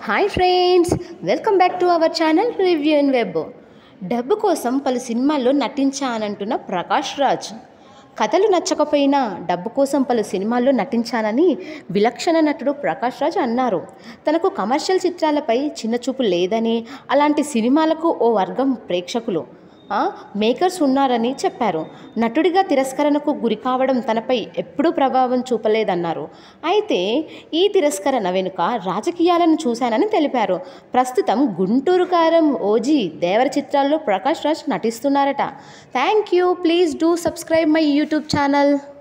hi friends welcome back to our channel review in web డబ్బు కోసం పలు సినిమాల్లో నటించానంటున్న ప్రకాష్ రాజ్ కథలు నచ్చకపోయినా డబ్బు కోసం పలు సినిమాల్లో నటించానని విలక్షణ నటుడు ప్రకాష్ రాజ్ అన్నారు తనకు కమర్షియల్ చిత్రాలపై చిన్న చూపు లేదని అలాంటి సినిమాలకు ఓ వర్గం ప్రేక్షకులు ఆ, మేకర్స్ ఉన్నారని చెప్పారు నటుడిగా తిరస్కరణకు గురి కావడం తనపై ఎప్పుడూ ప్రభావం చూపలేదన్నారు అయితే ఈ తిరస్కరణ వెనుక రాజకీయాలను చూశానని తెలిపారు ప్రస్తుతం గుంటూరు కారం ఓజీ దేవర చిత్రాల్లో ప్రకాష్ రాజ్ నటిస్తున్నారట thank you please do subscribe my YouTube channel